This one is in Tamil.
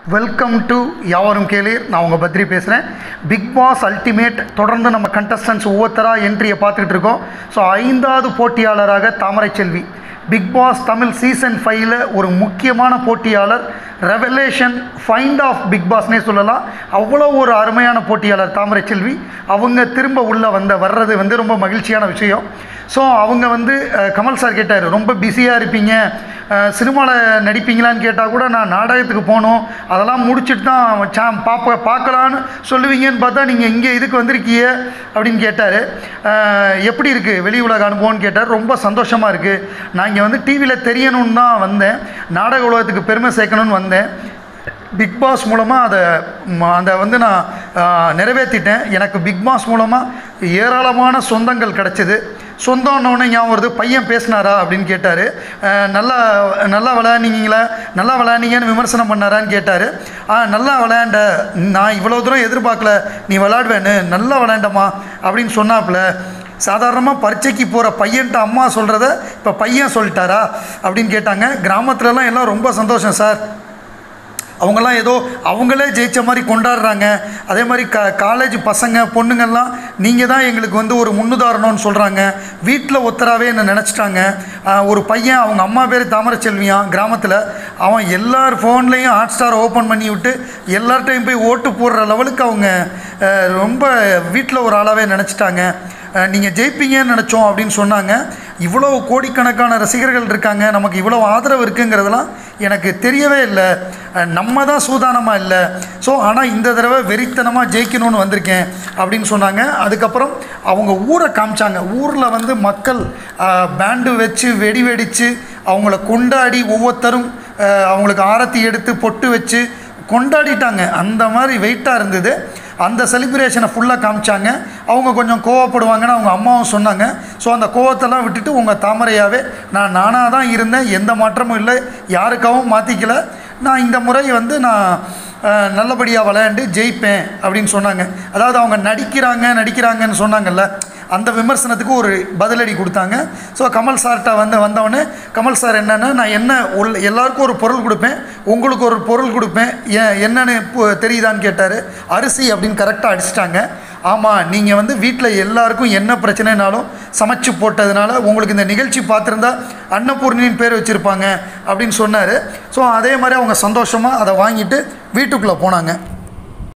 வெல்கம் டு யாவரும் கேளீர் நான் உங்கள் பத்ரி பேசுகிறேன் பிக் பாஸ் அல்டிமேட் தொடர்ந்து நம்ம கண்டஸ்டன்ஸ் ஒவ்வொருத்தராக என்ட்ரியை பார்த்துக்கிட்டு இருக்கோம் ஸோ ஐந்தாவது போட்டியாளராக Thamarai Selvi Bigg Boss Tamil season ஃபைவ்ல ஒரு முக்கியமான போட்டியாளர் ரெவலேஷன் ஃபைண்ட் ஆஃப் பிக் பாஸ்னே சொல்லலாம் அவ்வளோ ஒரு அருமையான போட்டியாளர் தாமரை செல்வி அவங்க திரும்ப உள்ளே வந்த வர்றது வந்து ரொம்ப மகிழ்ச்சியான விஷயம் ஸோ அவங்க வந்து அஹ், கமல் சார் கேட்டார் ரொம்ப பிஸியாக இருப்பீங்க சினிமாவில் நடிப்பீங்களான்னு கேட்டால் கூட நான் நாடகத்துக்கு போகணும் அதெல்லாம் முடிச்சுட்டு தான் சா பார்ப்ப பார்க்கலான்னு சொல்லுவீங்கன்னு பார்த்தா நீங்கள் இங்கே இதுக்கு வந்திருக்கீங்க அப்படின்னு கேட்டார் எப்படி இருக்குது வெளி உலக அனுபவம்னு கேட்டார் ரொம்ப சந்தோஷமாக இருக்குது நான் இங்கே வந்து டிவியில் தெரியணும்னு தான் வந்தேன் நாடக உலகத்துக்கு பெருமை சேர்க்கணும்னு வந்தேன் பிக் பாஸ் மூலமாக அதை ம- அதை வந்து நான் ஆ, நிறைவேற்றிட்டேன் எனக்கு பிக் பாஸ் மூலமாக ஏராளமான சொந்தங்கள் கிடச்சிது சொந்தம்னு ஞாபகம் வருது பையன் பேசினாரா அப்படின்னு கேட்டார் நல்லா நல்லா விளையாண்டிங்களா நல்லா விளையாண்டீங்கன்னு விமர்சனம் பண்ணாரான்னு கேட்டார் ஆ நல்லா விளையாண்ட நான் இவ்வளோ தூரம் எதிர்பார்க்கல நீ விளையாடுவேன்னு நல்லா விளையாண்டம்மா அப்படின்னு சொன்னாப்புல சாதாரணமாக பரீட்சைக்கு போகிற பையன்ட்ட அம்மா சொல்கிறத இப்போ பையன் சொல்லிட்டாரா அப்படின்னு கேட்டாங்க கிராமத்துலலாம் எல்லாம் ரொம்ப சந்தோஷம் சார் அவங்கெல்லாம் ஏதோ அவங்களே ஜெயிச்ச மாதிரி கொண்டாடுறாங்க அதே மாதிரி க காலேஜ் பசங்க பொண்ணுங்கள்லாம் நீங்கள் தான் எங்களுக்கு வந்து ஒரு முன்னுதாரணம்னு சொல்கிறாங்க வீட்டில் ஒத்தராகவே என்ன நினச்சிட்டாங்க ஒரு பையன் அவங்க அம்மா பேர் தாமரை செல்வியான் கிராமத்தில் அவன் எல்லார் ஃபோன்லேயும் ஹாட் ஸ்டார் ஓப்பன் பண்ணி விட்டு எல்லார்ட்டையும் போய் ஓட்டு போடுற லெவலுக்கு அவங்க அஹ், ரொம்ப வீட்டில் ஒரு ஆளாகவே நினச்சிட்டாங்க நீங்கள் ஜெயிப்பீங்கன்னு நினச்சோம் அப்படின்னு சொன்னாங்க இவ்வளோ கோடிக்கணக்கான ரசிகர்கள் இருக்காங்க நமக்கு இவ்வளோ ஆதரவு இருக்குங்கிறதெல்லாம் எனக்கு தெரியவே இல்லை அஹ் நம்ம தான் சூதானமாக இல்லை ஸோ ஆனால் இந்த தடவை வெறித்தனமாக ஜெயிக்கணும்னு வந்திருக்கேன் அப்படின்னு சொன்னாங்க அதுக்கப்புறம் அவங்க ஊரை காமிச்சாங்க ஊரில் வந்து மக்கள் பேண்டு வச்சு வெடி வெடித்து அவங்கள கொண்டாடி ஒவ்வொருத்தரும் அஹ், அவங்களுக்கு ஆரத்தி எடுத்து பொட்டு வச்சு கொண்டாடிட்டாங்க அந்த மாதிரி வெயிட்டாக இருந்தது அந்த செலிப்ரேஷனை ஃபுல்லாக காமிச்சாங்க அவங்க கொஞ்சம் கோவப்படுவாங்கன்னு அவங்க அம்மாவும் சொன்னாங்க ஸோ அந்த கோவத்தெல்லாம் விட்டுட்டு உங்கள் தாமரையாகவே நான் நானாக தான் இருந்தேன் எந்த மாற்றமும் இல்லை யாருக்காகவும் மாற்றிக்கல நான் இந்த முறை வந்து நான் அஹ், நல்லபடியாக விளையாண்டு ஜெயிப்பேன் அப்படின்னு சொன்னாங்க அதாவது அவங்க நடிக்கிறாங்க நடிக்கிறாங்கன்னு சொன்னாங்கல்ல அந்த விமர்சனத்துக்கு ஒரு பதிலடி கொடுத்தாங்க ஸோ கமல் சார்கிட்ட வந்து வந்தவொடனே கமல் சார் என்னென்னா நான் என்ன உள் எல்லாருக்கும் ஒரு பொருள் கொடுப்பேன் உங்களுக்கு ஒரு பொருள் கொடுப்பேன் ஏன் என்னன்னு பு- தெரியுதான்னு கேட்டார் அரிசி அப்படின்னு கரெக்டாக அடிச்சிட்டாங்க ஆமாம் நீங்கள் வந்து வீட்டில் எல்லாருக்கும் என்ன பிரச்சனைனாலும் சமைச்சு போட்டதுனால உங்களுக்கு இந்த நிகழ்ச்சி பார்த்துருந்தா அன்னபூர்ணின்னு பேர் வச்சுருப்பாங்க அப்படின்னு சொன்னார் ஸோ அதே மாதிரி அவங்க சந்தோஷமாக அதை வாங்கிட்டு வீட்டுக்குள்ளே போனாங்க